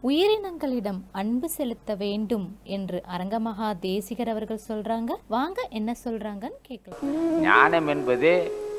உயிரினங்களிடம் அன்பு செலுத்த வேண்டும் என்று அரங்கமகா தேசிகர் அவர்கள் சொல்றாங்க வாங்க என்ன சொல்றாங்கன்னு கேட்கலாம் ஞானம் என்பது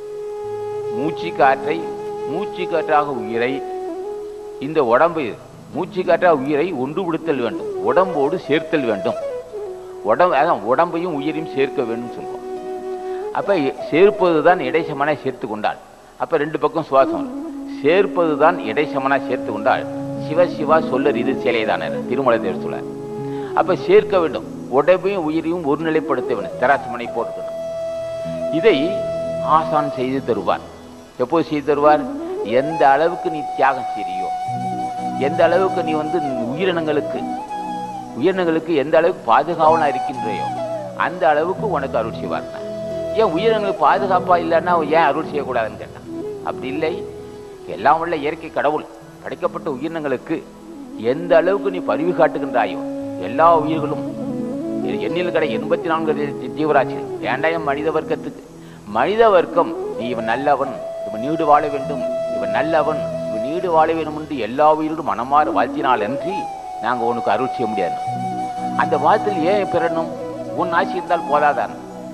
மூச்சு காற்றை மூச்சு காற்றாக உயிரை இந்த உடம்பு மூச்சு காற்றாக உயிரை ஒன்றுபடுத்தல் வேண்டும் உடம்போடு சேர்த்தல் வேண்டும் உடம்பு அதான் உடம்பையும் உயிரையும் சேர்க்க வேண்டும் சொல்லுவோம் அப்போ சேர்ப்பது தான் இடைசமனா சேர்த்து கொண்டாள் அப்போ ரெண்டு பக்கம் சுவாசம் வரும். சேர்ப்பது தான் இடைசமனா சேர்த்து கொண்டாள் சிவ சிவா சொல்லர் இது சிலைதான திருமலை தேவர் சொல்ல அப்போ சேர்க்க வேண்டும் உடம்பையும் உயிரையும் ஒருநிலைப்படுத்த வேண்டும் தெராசமனை போட்டுக்கணும் இதை ஆசான் செய்து தருவார் எப்போது செய்து தருவார் எந்த அளவுக்கு நீ தியாகம் செய்றியோ எந்த அளவுக்கு நீ வந்து உயிரினங்களுக்கு உயிரினங்களுக்கு எந்த அளவுக்கு பாதுகாவலாக இருக்கின்றையோ அந்த அளவுக்கு உனக்கு அருள் செய்வார் ஏன் உயிரினங்களுக்கு பாதுகாப்பாக இல்லைன்னா ஏன் அருள் செய்யக்கூடாதுன்னு கேட்டான் அப்படி இல்லை எல்லாம் உள்ள இயற்கை கடவுள் படைக்கப்பட்ட உயிரினங்களுக்கு எந்த அளவுக்கு நீ பரிவு காட்டுகின்றாயோ எல்லா உயிர்களும் எண்ணில் கடை எண்பத்தி நான்கு தி- ஜீவராசிகள் வேண்டாயம் மனித வர்க்கத்துக்கு மனித வர்க்கம் நீ இவன் நல்லவன் இவன் நீடு வாழ வேண்டும் இவன் நல்லவன் இவன் நீடு வாழ வேண்டும் என்று எல்லா உயிரோடும் மனமாற வாழ்த்தினால் அன்றி நாங்கள் உனக்கு அருள் செய்ய முடியாது அந்த வாழ்த்தில் ஏன் பெறணும் உன் ஆசி இருந்தால் போதாதான்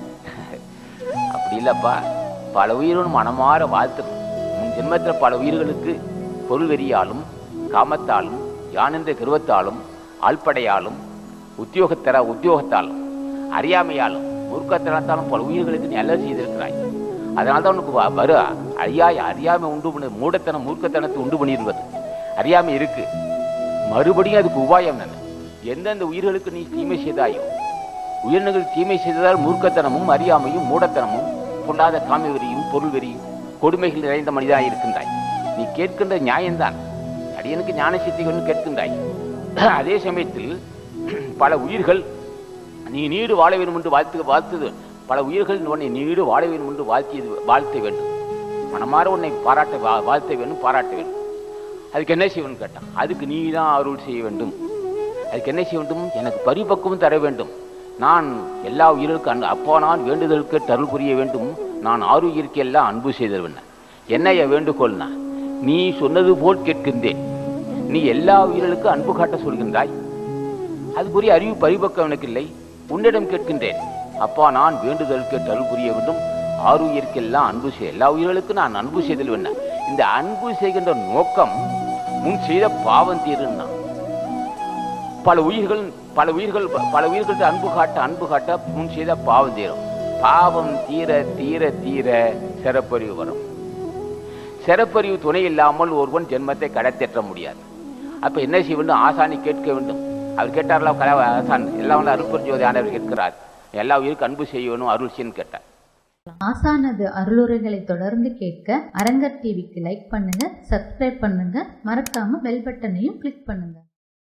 அப்படி இல்லப்பா பல உயிரோடும் மனமாற வாழ்த்தணும் உன் ஜென்மத்தில் பல உயிர்களுக்கு பொருள் வெறியாலும் காமத்தாலும் யானென்ற கருவத்தாலும் ஆள்படையாலும் உத்தியோகத்தர உத்தியோகத்தாலும் அறியாமையாலும் மூர்க்கத்தனத்தாலும் பல உயிர்களுக்கு நீ நல்லது செய்திருக்கிறாய் அதனால தான் உனக்கு வ- வரு அறியாய் அறியாமை உண்டு பண்ணி மூடத்தனம் மூர்க்கத்தனத்தை உண்டு பண்ணிடுவது அறியாமை இருக்கு மறுபடியும் அதுக்கு உபாயம் என்ன எந்தெந்த உயிர்களுக்கு நீ தீமை செய்தாயோ உயிரினங்கள் தீமை செய்ததால் மூர்க்கத்தனமும் அறியாமையும் மூடத்தனமும் பொல்லாத காம வெறியும் பொருள் வெறியும் கொடுமைகள் நிறைந்த மனிதனாய் இருக்கின்றாய் நீ கேட்கின்ற நியாயம்தான் அடியனுக்கு ஞான சித்திகள்னு கேட்கின்றாய் அதே சமயத்தில் பல உயிர்கள் நீ நீடு வாழ வேண்டும் என்று வாழ்த்து வாழ்த்துது பல உயிர்கள் உன்னை நீடு வாழ வேண்டும் என்று வாழ்த்தியது வாழ்த்த வேண்டும் மனமாற உன்னை பாராட்ட வா- வாழ்த்த வேண்டும் பாராட்ட வேண்டும் அதுக்கு என்ன செய்யணும்னு கேட்டான் அதுக்கு நீ தான் அருள் செய்ய வேண்டும் அதுக்கு என்ன செய்ய வேண்டும் எனக்கு பரிபக்குவம் தர வேண்டும் நான் எல்லா உயிர்களுக்கும் அன்பு அப்போ நான் வேண்டுதலுக்கு அருள் புரிய வேண்டும் நான் ஆரோக்கியருக்கு எல்லாம் அன்பு செய்தவன் என்னைய வேண்டுகோள்னா நீ சொன்னது போல் கேட்கின்றேன் நீ எல்லா உயிர்களுக்கும் அன்பு காட்ட சொல்கின்றாய் அதுக்குரிய அறிவு பரிபக்கம் எனக்கு இல்லை உன்னிடம் கேட்கின்றேன் அப்பா நான் வேண்டுதல் கேட்டு அருள் புரிய வேண்டும் ஆறுயிர்க்கெல்லாம் அன்பு செய் எல்லா உயிர்களுக்கும் நான் அன்பு செய்தல் என்ன இந்த அன்பு செய்கின்ற நோக்கம் முன் செய்த பாவம் தீருன்னா பல உயிர்கள் பல உயிர்கள் பல உயிர்கள்ட்ட அன்பு காட்ட அன்பு காட்ட முன் செய்த பாவம் தீரும் பாவம் தீர தீர தீர சிறப்பறிவு வரும் சிறப்பறிவு துணை இல்லாமல் ஒருவன் ஜென்மத்தை கடத்தேற்ற முடியாது அப்ப என்ன செய்ய வேண்டும் ஆசானை கேட்க வேண்டும் அவர் கேட்டார்ல கல ஆசான் எல்லாம் வந்து அருள்புரி ஜோதி ஆண்டவர் கேட்கிறார் எல்லா உயிருக்கு அன்பு செய்யணும் அருள் செய்யணும் கேட்டார் ஆசானது அருளுரைகளை தொடர்ந்து கேட்க அரங்கர் டிவிக்கு லைக் பண்ணுங்க சப்ஸ்கிரைப் பண்ணுங்க மறக்காம பெல் பட்டனையும் கிளிக் பண்ணுங்க